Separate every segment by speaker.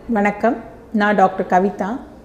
Speaker 1: வணக்கம் நான் டாக்டர் கவிதா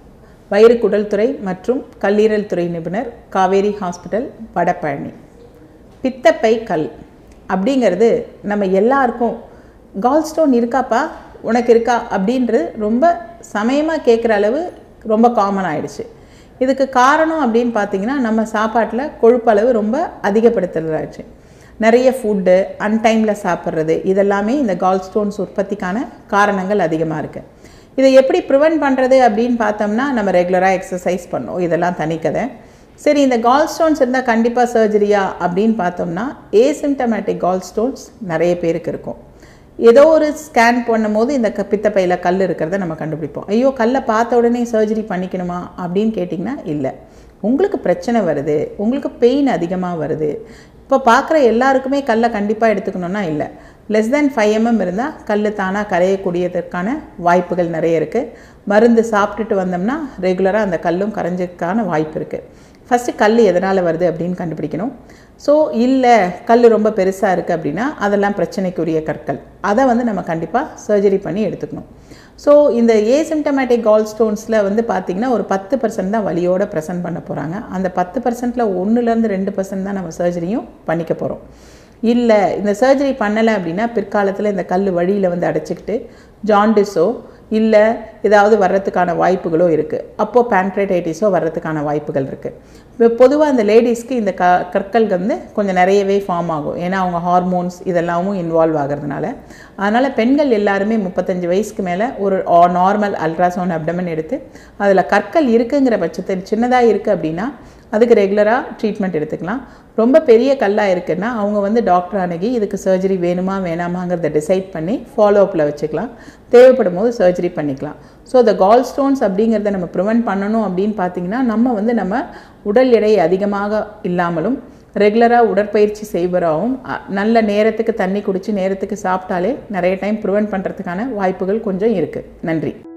Speaker 1: வயிறு குடல் துறை மற்றும் கல்லீரல் துறை நிபுணர் காவேரி ஹாஸ்பிட்டல் வடபழனி பித்தப்பை கல் அப்படிங்கிறது நம்ம எல்லாருக்கும் கால் ஸ்டோன் இருக்காப்பா உனக்கு இருக்கா அப்படின்றது ரொம்ப சமயமாக கேட்குற அளவு ரொம்ப காமன் ஆயிடுச்சு இதுக்கு காரணம் அப்படின்னு பார்த்தீங்கன்னா நம்ம சாப்பாட்டில் கொழுப்பளவு ரொம்ப அதிகப்படுத்துறதாச்சு நிறைய ஃபுட்டு அன்டைமில் சாப்பிட்றது இதெல்லாமே இந்த கால் ஸ்டோன்ஸ் உற்பத்திக்கான காரணங்கள் அதிகமாக இருக்குது இதை எப்படி ப்ரிவென்ட் பண்ணுறது அப்படின்னு பார்த்தோம்னா நம்ம ரெகுலராக எக்ஸசைஸ் பண்ணோம் இதெல்லாம் தனிக்கதை சரி இந்த கால் ஸ்டோன்ஸ் இருந்தால் கண்டிப்பாக சர்ஜரியா அப்படின்னு பார்த்தோம்னா ஏசிம்டமேட்டிக் கால் ஸ்டோன்ஸ் நிறைய பேருக்கு இருக்கும் ஏதோ ஒரு ஸ்கேன் பண்ணும்போது இந்த க பித்தப்பையில் கல் இருக்கிறத நம்ம கண்டுபிடிப்போம் ஐயோ கல்லை பார்த்த உடனே சர்ஜரி பண்ணிக்கணுமா அப்படின்னு கேட்டிங்கன்னா இல்லை உங்களுக்கு பிரச்சனை வருது உங்களுக்கு பெயின் அதிகமாக வருது இப்போ பார்க்குற எல்லாருக்குமே கல்லை கண்டிப்பாக எடுத்துக்கணும்னா இல்லை லெஸ் தென் ஃபைவ் எம்எம் இருந்தால் கல் தானாக கரையக்கூடியதற்கான வாய்ப்புகள் நிறைய இருக்குது மருந்து சாப்பிட்டுட்டு வந்தோம்னா ரெகுலராக அந்த கல்லும் கரைஞ்சதுக்கான வாய்ப்பு இருக்குது ஃபஸ்ட்டு கல் எதனால் வருது அப்படின்னு கண்டுபிடிக்கணும் ஸோ இல்லை கல் ரொம்ப பெருசாக இருக்குது அப்படின்னா அதெல்லாம் பிரச்சனைக்குரிய கற்கள் அதை வந்து நம்ம கண்டிப்பாக சர்ஜரி பண்ணி எடுத்துக்கணும் ஸோ இந்த ஏசிம்டமேட்டிக் கால் ஸ்டோன்ஸில் வந்து பார்த்திங்கன்னா ஒரு பத்து பர்சன்ட் தான் வலியோடு ப்ரெசென்ட் பண்ண போகிறாங்க அந்த பத்து பர்சன்ட்டில் ஒன்றுலேருந்து ரெண்டு பர்சன்ட் தான் நம்ம சர்ஜரியும் பண்ணிக்க போகிறோம் இல்லை இந்த சர்ஜரி பண்ணலை அப்படின்னா பிற்காலத்தில் இந்த கல் வழியில் வந்து அடைச்சிக்கிட்டு ஜாண்டிஸோ இல்லை ஏதாவது வர்றதுக்கான வாய்ப்புகளோ இருக்குது அப்போது பேன்க்ரைடைட்டிஸோ வர்றதுக்கான வாய்ப்புகள் இருக்குது இப்போ பொதுவாக இந்த லேடிஸ்க்கு இந்த க கற்கள் வந்து கொஞ்சம் நிறையவே ஃபார்ம் ஆகும் ஏன்னா அவங்க ஹார்மோன்ஸ் இதெல்லாமும் இன்வால்வ் ஆகிறதுனால அதனால் பெண்கள் எல்லாருமே முப்பத்தஞ்சு வயசுக்கு மேலே ஒரு நார்மல் அல்ட்ராசவுண்ட் அப்டமன் எடுத்து அதில் கற்கள் இருக்குங்கிற பட்சத்தில் சின்னதாக இருக்குது அப்படின்னா அதுக்கு ரெகுலராக ட்ரீட்மெண்ட் எடுத்துக்கலாம் ரொம்ப பெரிய கல்லாக இருக்குன்னா அவங்க வந்து டாக்டர் அணுகி இதுக்கு சர்ஜரி வேணுமா வேணாமாங்கிறத டிசைட் பண்ணி ஃபாலோ அப்பில் வச்சுக்கலாம் தேவைப்படும் போது சர்ஜரி பண்ணிக்கலாம் ஸோ இந்த கால் ஸ்டோன்ஸ் அப்படிங்கிறத நம்ம ப்ரிவெண்ட் பண்ணணும் அப்படின்னு பார்த்தீங்கன்னா நம்ம வந்து நம்ம உடல் எடை அதிகமாக இல்லாமலும் ரெகுலராக உடற்பயிற்சி செய்வராகவும் நல்ல நேரத்துக்கு தண்ணி குடித்து நேரத்துக்கு சாப்பிட்டாலே நிறைய டைம் ப்ரிவெண்ட் பண்ணுறதுக்கான வாய்ப்புகள் கொஞ்சம் இருக்குது நன்றி